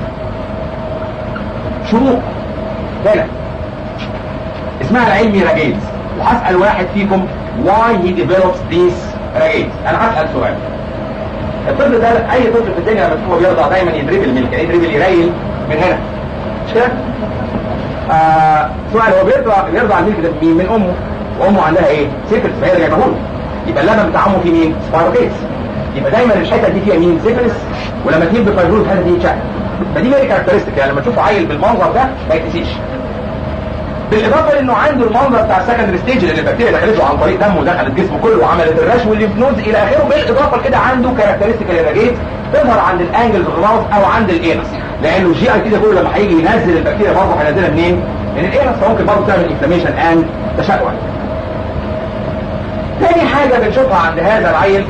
شروق هنا اسمها العلمي راجيز وهسال واحد فيكم why he develops these راجيز انا هسال سؤال الطفل ده اي طفل في الدنيا لما تشوفه بيرضع دايما يدربل ملك يعني يدربل يريل من هنا مش كده؟ آه سؤال هو بيرضع بيرضع الملك ده مين من امه وامه عندها ايه؟ سيفلس فهي اللي جايبه له يبقى اللبن بتاع امه فيه مين؟ سبايروكيتس يبقى دايما الحته دي فيها مين؟ سيفلس ولما تجيب بفيروز الحته دي تشق فدي فيري كاركترستيك يعني لما تشوف عيل بالمنظر ده ما يتنسيش بالاضافه لانه عنده المنظر بتاع السكندري ستيج اللي البكتيريا دخلته عن طريق دمه ودخلت جسمه كله وعملت الرش والليمف نودز الى اخره بالاضافه لكده عنده كاركترستيك الريجيت تظهر عند الانجل اوف او عند الانس لانه الجي اي تي ده كله لما هيجي ينزل البكتيريا برضه هينزلها منين؟ من الانس فممكن برضه تعمل انفلاميشن اند تشقق تاني حاجه بنشوفها عند هذا العيل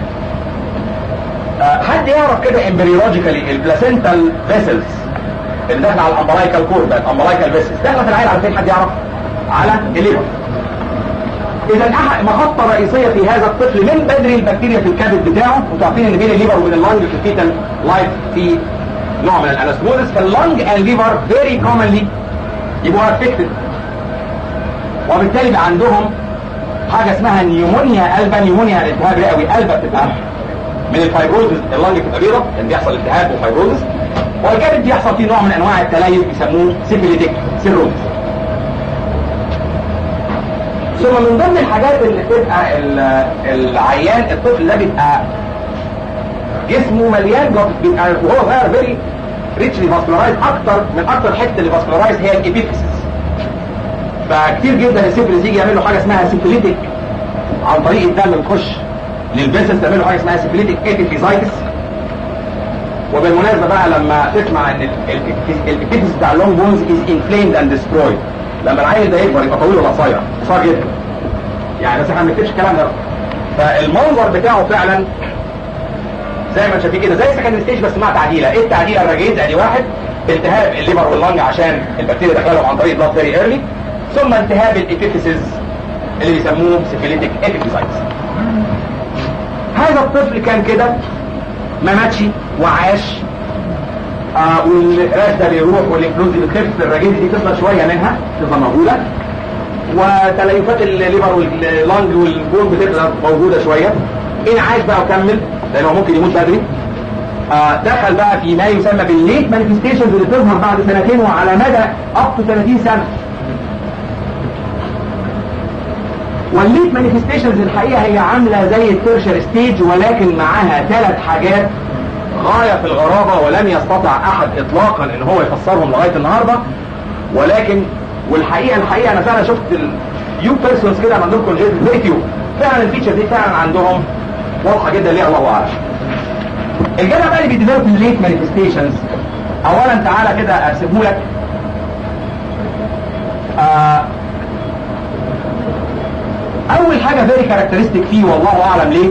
أه حد يعرف كده امبريولوجيكالي البلاسنتال فيسلز اللي داخله على الامبلايكال كورد الامبلايكال فيسلز داخله في العيل على فين حد يعرف؟ على الليفر اذا محطه رئيسيه في هذا الطفل من بدري البكتيريا في الكبد بتاعه وانتوا عارفين ان بين الليفر وبين اللنج في الفيتال لايف في نوع من الانستموزس فاللنج اند ليفر فيري كومنلي يبقوا افكتد وبالتالي بقى عندهم حاجه اسمها نيومونيا قلبه نيومونيا التهاب رئوي قلبه بتبقى من الفايبروزس اللنج بتبقى بيضه لان بيحصل التهاب وفايبروزس والكبد بيحصل فيه نوع من انواع التليف بيسموه سيفيليتيك سيروز ثم من ضمن الحاجات اللي بتبقى العيان الطفل ده بيبقى جسمه مليان جلد بيبقى وهو صغير فيري ريتشلي فاسكولارايز اكتر من اكتر حته اللي فاسكولارايز هي الابيفيسيس فكتير جدا السيفلس يجي يعمل له حاجه اسمها سيفليتيك عن طريق الدم تخش للفيسلز تعمل له حاجه اسمها سيفليتيك ابيفيزايتس وبالمناسبه بقى لما تسمع ان الابيفيس بتاع اللونج بونز از انفليمد اند ديسترويد لما العيل ده يكبر يبقى طويل ولا قصير قصير جدا يعني بس احنا ما بنكتبش الكلام ده فالمنظر بتاعه فعلا زي ما شايفين كده زي سكند ستيج بس مع تعديله ايه التعديله الرجيز ادي واحد التهاب الليفر واللنج عشان البكتيريا دخلهم عن طريق بلاد فيري ايرلي ثم التهاب الابيفيسز اللي بيسموه سيفيليتك ابيفيسايتس هذا الطفل كان كده ما ماتش وعاش آه والراس ده بيروح والانفلونز بتخف الرجيز دي تفضل شويه منها تفضل موجوده وتليفات الليفر واللنج والبون بتبقى موجوده شويه ان عاش بقى وكمل لانه ممكن يموت بدري آه دخل بقى في ما يسمى بالليت مانيفستيشنز اللي تظهر بعد سنتين وعلى مدى اب تو 30 سنه والليت مانيفستيشنز الحقيقه هي عامله زي التيرشر ستيج ولكن معاها ثلاث حاجات غايه في الغرابه ولم يستطع احد اطلاقا ان هو يفسرهم لغايه النهارده ولكن والحقيقه الحقيقه انا فعلا شفت اليو بيرسونز كده عندهم كونجيت فيري فيو فعلا الفيتشر دي فعلا عندهم واضحه جدا ليه الله اعلم الجدع بقى اللي بيديفلوب الليت مانيفستيشنز اولا تعالى كده ارسمه لك آه اول حاجه فيري كاركترستيك فيه والله اعلم ليه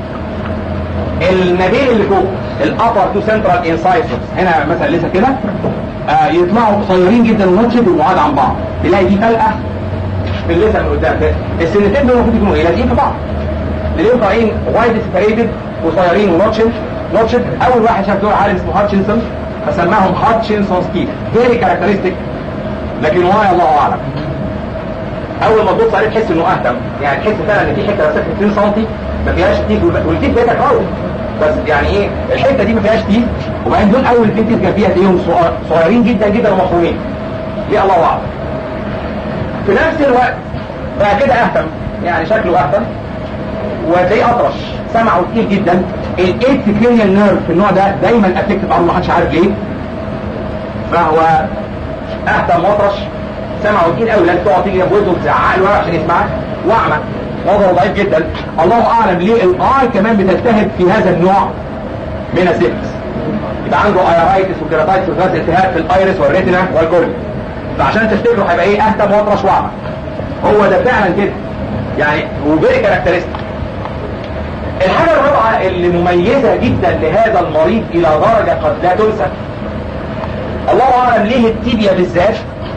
النبيل اللي فوق الابر تو سنترال انسايسوس هنا مثلا لسه كده آه يطلعوا قصيرين جدا ونوتشد وبعاد عن بعض تلاقي دي فلقه في اللسه من قدام السنتين دول المفروض يكونوا ايه لازقين في بعض اللي طالعين وايد سيبريتد قصيرين ونوتشد نوتشد اول واحد شاف دول عالم اسمه هاتشنسون فسماهم هاتشنسون سكيل فيري كاركترستيك لكن واي الله اعلم اول ما تبص عليه تحس انه اهتم يعني تحس فعلا ان في حته مسافه 2 سم ما فيهاش تيف والتيف بتاعتك قوي بس يعني ايه الحته دي ما فيهاش تيف وبعدين دول اول اثنين تيف كان فيها تلاقيهم صغيرين جدا جدا ومفهومين ليه الله اعلم في نفس الوقت بقى كده اهتم يعني شكله اهتم وتلاقيه اطرش سمعه تقيل جدا الايت كرينيال نيرف في النوع ده دايما افكتد عنه محدش عارف ليه فهو اهتم واطرش سمعه تقيل قوي لازم تقعد تيجي جنب ودنه وتزعق له عشان يسمعك واعمى نظره ضعيف جدا الله اعلم ليه الاي كمان بتلتهب في هذا النوع من السيفس يبقى عنده ايرايتس وكيراتايتس وغاز التهاب في الايرس والريتنا والكورنيا فعشان تفتكره هيبقى ايه اهتم واطرش واعمى هو ده فعلا كده يعني وفيري كاركترستيك الحاجة الرابعة اللي مميزة جدا لهذا المريض إلى درجة قد لا تنسى الله أعلم ليه التيبيا بالذات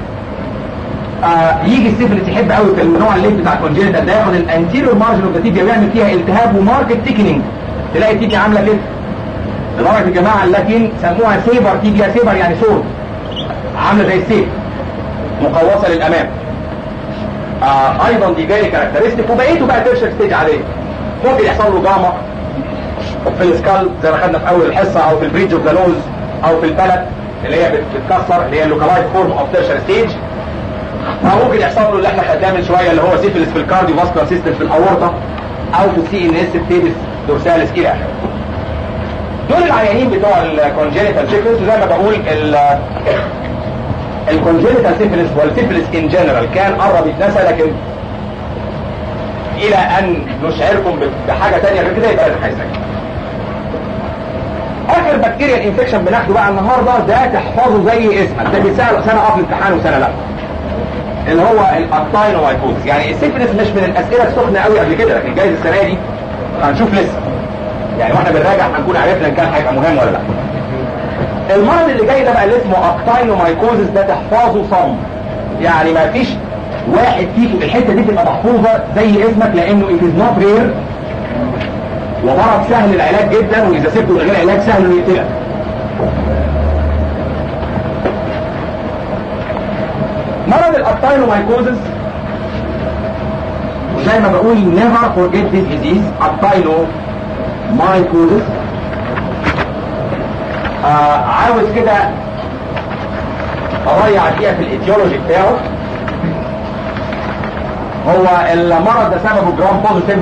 آه يجي السيفلس يحب قوي في النوع الليف بتاع الكونجينيتال ده ياخد الانتيريور مارجن اوف تيبيا ويعمل فيها التهاب وماركت تيكنينج تلاقي التيبيا عامله كده لدرجه يا جماعه اللاتين سموها سيبر تيبيا سيبر يعني سور عامله زي السيف مقوسه للامام آه ايضا دي فيري كاركترستيك وبقيته بقى ترشر ستيج عليه ممكن يحصل له جاما في السكال زي ما خدنا في اول الحصه او في البريدج اوف ذا نوز او في البلد اللي هي بتتكسر اللي هي اللوكالايز فورم اوف تيرشر ستيج او ممكن يحصل له اللي احنا خدناه من شويه اللي هو سيفلس في الكارديو فاسكولار سيستم في الاورطه او في السي ان اس بتيبس دورسالس الى اخره دول العيانين بتوع الكونجينيتال سيفلس زي ما بقول الكونجينيتال سيفلس والسيفلس ان جنرال كان قرب يتنسى لكن الى ان نشعركم بحاجه ثانيه غير كده يبقى لازم هيسجل اخر بكتيريا الانفكشن بناخده بقى النهارده ده تحفظه زي اسمك ده بيسال سنه قبل الامتحان وسنه لا اللي هو الاكتاينومايكوز يعني السيفلس مش من الاسئله السخنه قوي قبل كده لكن جايز السنه دي هنشوف لسه يعني واحنا بنراجع هنكون عرفنا ان كان هيبقى مهم ولا لا المرض اللي جاي ده بقى اللي اسمه اكتاينومايكوزس ده تحفظه صم يعني ما فيش واحد فيكم الحته دي تبقى محفوظه زي اسمك لانه it is not rare ومرض سهل العلاج جدا واذا سبته من غير علاج سهل انه يقتلك مرض الاكتاينومايكوزس زي ما بقول never forget this disease actinomycosis آه عاوز كده اضيع دقيقه في الايديولوجي بتاعه هو المرض ده سببه جرام بوزيتيف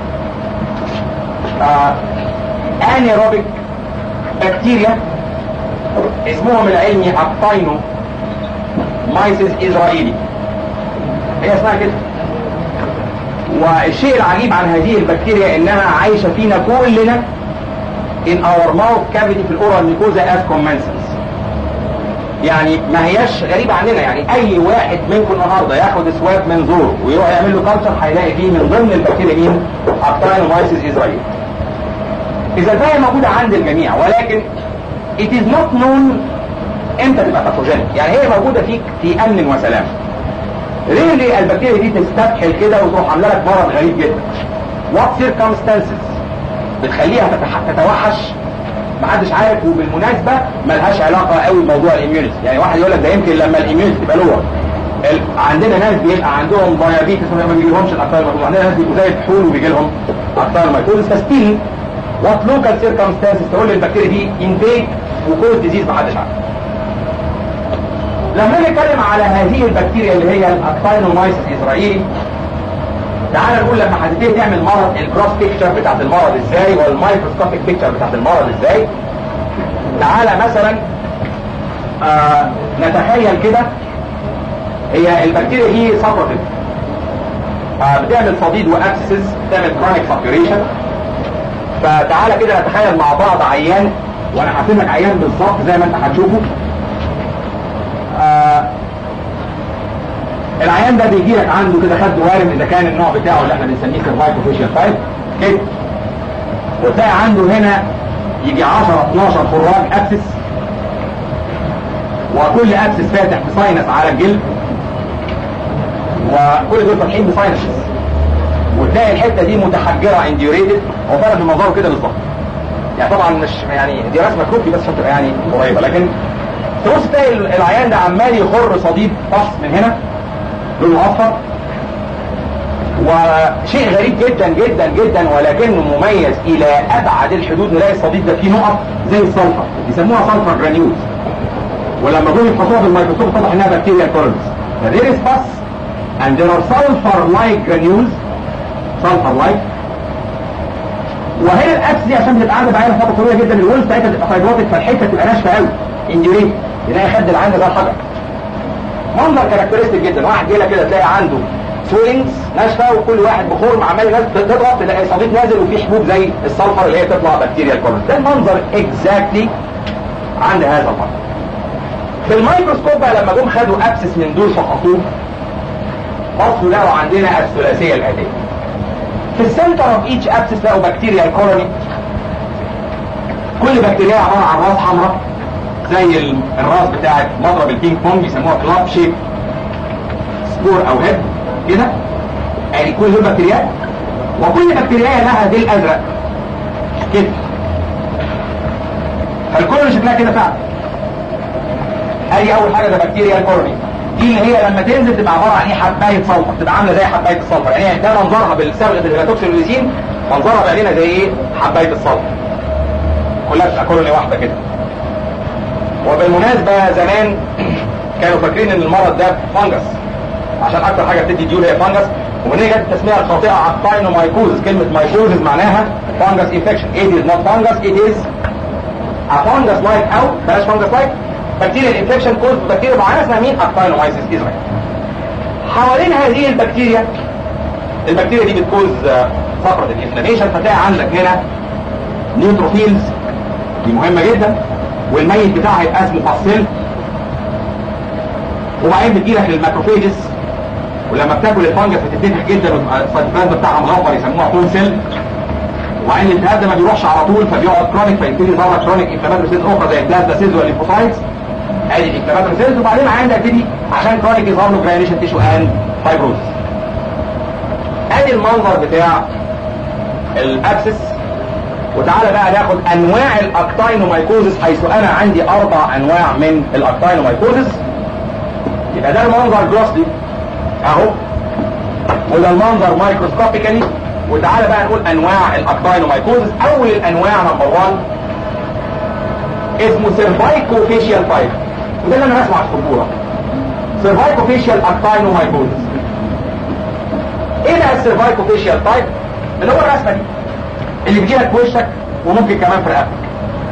آه انيروبيك بكتيريا اسمهم العلمي اكتاينو مايسيس اسرائيلي هي اسمها كده والشيء العجيب عن هذه البكتيريا انها عايشة فينا كلنا in our mouth cavity في الاورال ميكوزا as commensals يعني ما هياش غريبة عننا يعني اي واحد منكم النهارده ياخد سواب من زور ويروح يعمل له كالتشر هيلاقي فيه من ضمن البكتيريا مين؟ اكتاينومايسيس اسرائيل. اذا ده موجودة عند الجميع ولكن it is not known امتى تبقى باثوجينيك يعني هي موجودة فيك في امن وسلام. ريلي البكتيريا دي تستبحل كده وتروح عامله لك مرض غريب جدا. What circumstances بتخليها تتح- تتوحش محدش عارف وبالمناسبة ملهاش علاقة قوي بموضوع الاميونيتي يعني واحد يقول لك ده يمكن لما الاميونيتي تبقى لور ال- عندنا ناس بيبقى عندهم دايابيتس ما بيجيلهمش الاكتار الميكوز عندنا ناس بيبقوا زي الفحول وبيجي لهم اكتار الميكوز فستيل وات لوكال سيركمستانسز تقول لي البكتيريا دي انتيك وكوز ديزيز محدش عارف لما نتكلم على هذه البكتيريا اللي هي الاكتاينومايسيس اسرائيلي تعال نقول لما هتبتدي تعمل مرض الكروس بيكتشر بتاعت المرض ازاي والمايكروسكوبيك بيكتشر بتاعت المرض ازاي تعالى مثلا آه نتخيل كده هي البكتيريا دي سبرتيف آه بتعمل صديد وابسس بتعمل كرونيك سابيوريشن فتعالى كده نتخيل مع بعض عيان وانا هرسم لك عيان بالظبط زي ما انت هتشوفه آه العيان ده بيجي لك عنده كده خد وارم اذا كان النوع بتاعه اللي احنا بنسميه سيرفايكو فيشيال تايب كده وتلاقي عنده هنا يجي 10 12 خراج ابسس وكل ابسس فاتح بساينس على الجلد وكل دول فاتحين بساينسز وتلاقي الحته دي متحجره انديوريتد هو فعلا في المنظر كده بالظبط يعني طبعا مش يعني دي رسمه كروكي بس عشان تبقى يعني قريبه لكن تبص تلاقي العيان ده عمال يخر صديد فحص من هنا لونه اصفر وشيء غريب جدا جدا جدا ولكنه مميز الى ابعد الحدود نلاقي الصديد ده فيه نقط زي السلفر يسموها سلفر جرانيولز ولما جم يفحصوها بالميكروسكوب اتضح انها بكتيريا كولونز there is pus and there are sulfur like granules sulfur like وهنا الاكس دي عشان بتبقى عندها بعينها فتره طويله جدا الوول بتاعتها تبقى فايبروتك فالحته تبقى ناشفه قوي انجريت تلاقي خد العين ده الحجر منظر كاركترستيك جدا واحد جه لك كده تلاقي عنده سوينجز ناشفه وكل واحد بخور عمال ناس تضغط تلاقي صديد نازل وفي حبوب زي السلفر اللي هي تطلع بكتيريا الكولون ده المنظر اكزاكتلي عند هذا المرض في الميكروسكوب بقى لما جم خدوا ابسس من دول فحصوه بصوا لقوا عندنا الثلاثيه الاتيه في السنتر اوف ايتش ابسس لقوا بكتيريا الكولوني كل بكتيريا عباره عن راس حمراء زي الراس بتاعت مضرب البينج بونج بيسموها كلاب شيب سبور او هيد كده يعني كل دول بكتيريات وكل بكتيريا لها ديل ازرق كده فالكولوني شكلها كده فعلا ادي اول حاجه ده بكتيريا الكولوني دي اللي هي لما تنزل تبقى عباره عن ايه حبايه سلفر تبقى عامله زي حبايه السلفر يعني ده منظرها بالصبغه الهيلاتوكسيلوزين منظرها بعيننا زي ايه حبايه السلفر كلها بتبقى كولوني واحده كده وبالمناسبة زمان كانوا فاكرين ان المرض ده فانجس عشان اكتر حاجة بتدي ديول هي فانجس ومن هي جت التسمية الخاطئة اكتاينومايكوزس كلمة مايكوزس معناها فانجس انفكشن it is not fungus it is a fungus like او بلاش fungus like بكتيريا الانفكشن كوز بكتيريا معينة اسمها مين اكتاينومايسيس ازرائيل حوالين هذه البكتيريا البكتيريا دي بتكوز فقرة الانفلاميشن فتلاقي عندك هنا نيوتروفيلز دي مهمة جدا والميت بتاعها يبقى اسمه فاصل وبعدين بتجيلك للماكروفيجز ولما بتاكل الفانجس بتتفتح جدا وتبقى السيتوبلازم بتاعها مغفر يسموها تونسل وبعدين الالتهاب ده ما بيروحش على طول فبيقعد كرونيك فيبتدي يظهر كرونيك انفلاماتوري سيلز اخرى زي البلازما سيلز والليمفوسايتس ادي الانفلاماتوري سيلز وبعدين عندك يبتدي عشان كرونيك يظهر له جرانيشن تيشو اند فايبروز ادي المنظر بتاع الابسس وتعالى بقى ناخد انواع الاكتاينومايكوزس حيث انا عندي اربع انواع من الاكتاينومايكوزس يبقى ده المنظر جروسلي اهو وده المنظر مايكروسكوبيكالي وتعالى بقى نقول انواع الاكتاينومايكوزس اول الانواع نمبر 1 اسمه سيرفايكو فيشيال تايب وده اللي انا رسمه على السبوره سيرفايكو فيشيال اكتاينومايكوزس ايه بقى السيرفايكو فيشيال تايب اللي هو الرسمه دي اللي بيجيلك في وشك وممكن كمان في رقبتك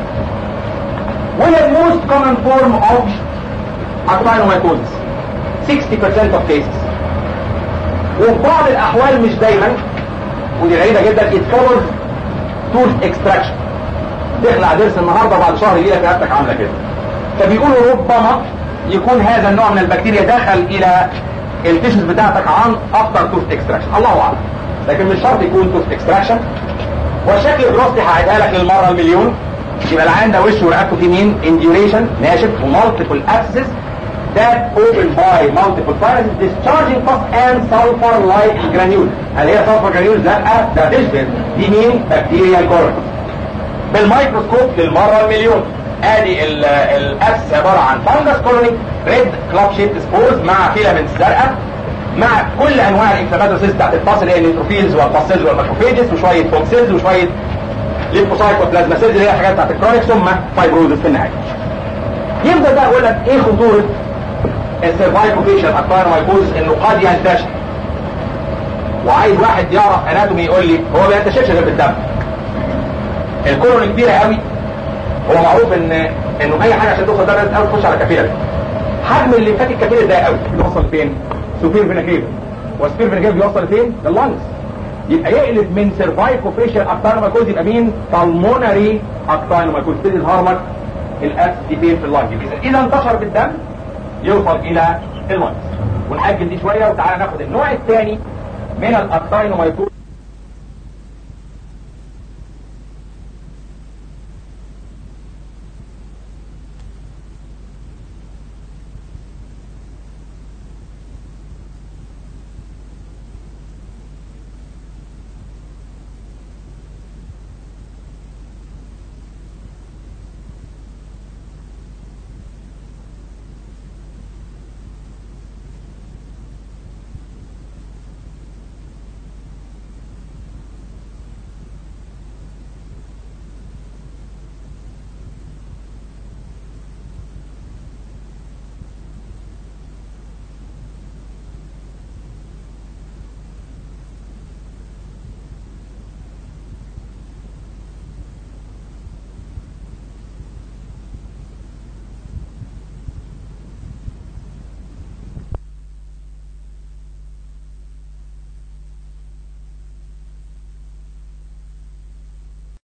وهي الموست common form of actinomycosis 60% of cases وفي بعض الاحوال مش دايما ودي غريبه جدا it follows tooth extraction تخلع ضرس النهارده بعد شهر يجي لك رقبتك عامله كده فبيقولوا ربما يكون هذا النوع من البكتيريا دخل الى التيشوز بتاعتك عن افتر توث اكستراكشن الله اعلم لكن مش شرط يكون توث اكستراكشن والشكل الجروستي هعيدها لك للمره المليون يبقى العين ده وشه ورقبته فيه مين؟ انديوريشن ناشف ومالتيبل ابسس that open by multiple fires discharging pus and sulfur like granule هل هي sulfur granule؟ لا ده تشبه دي مين؟ بكتيريا الكورن بالميكروسكوب للمره المليون ادي الابس عباره عن فانجس كولوني ريد كلاب شيب سبورز مع فيلامنتس زرقاء مع كل انواع الانفلاماتوريز بتاعت الفصل اللي هي النيتروفيلز والباسيلز والماكروفيجز وشويه فوكسيلز وشويه ليمفوسايت وبلازما سيلز اللي هي الحاجات بتاعت الكرونيك ثم فايبروزس في النهايه. يفضل بقى يقول لك ايه خطوره السيرفايكوفيشن اكتر مايكوزس انه قد ينتشر. وعايز واحد يعرف اناتومي يقول لي هو ما بينتشرش غير بالدم. الكولون كبيره قوي هو معروف ان انه اي حاجه عشان توصل ده لازم تخش على كابيلاري. حجم الليمفات الكابيلاري ده قوي بيوصل لفين؟ سوبير فيناكيف والسوبير فيناكيف بيوصل لفين؟ لللانجز. يبقى يقلب من سيرفايكو فيشال اكتاينومايكوز يبقى مين؟ بالمونري اكتاينومايكوز تبتدي تظهر لك الاس دي فين في اللانج اذا انتشر بالدم يوصل الى اللانج ونأجل دي شويه وتعالى ناخد النوع الثاني من الاكتاينومايكوز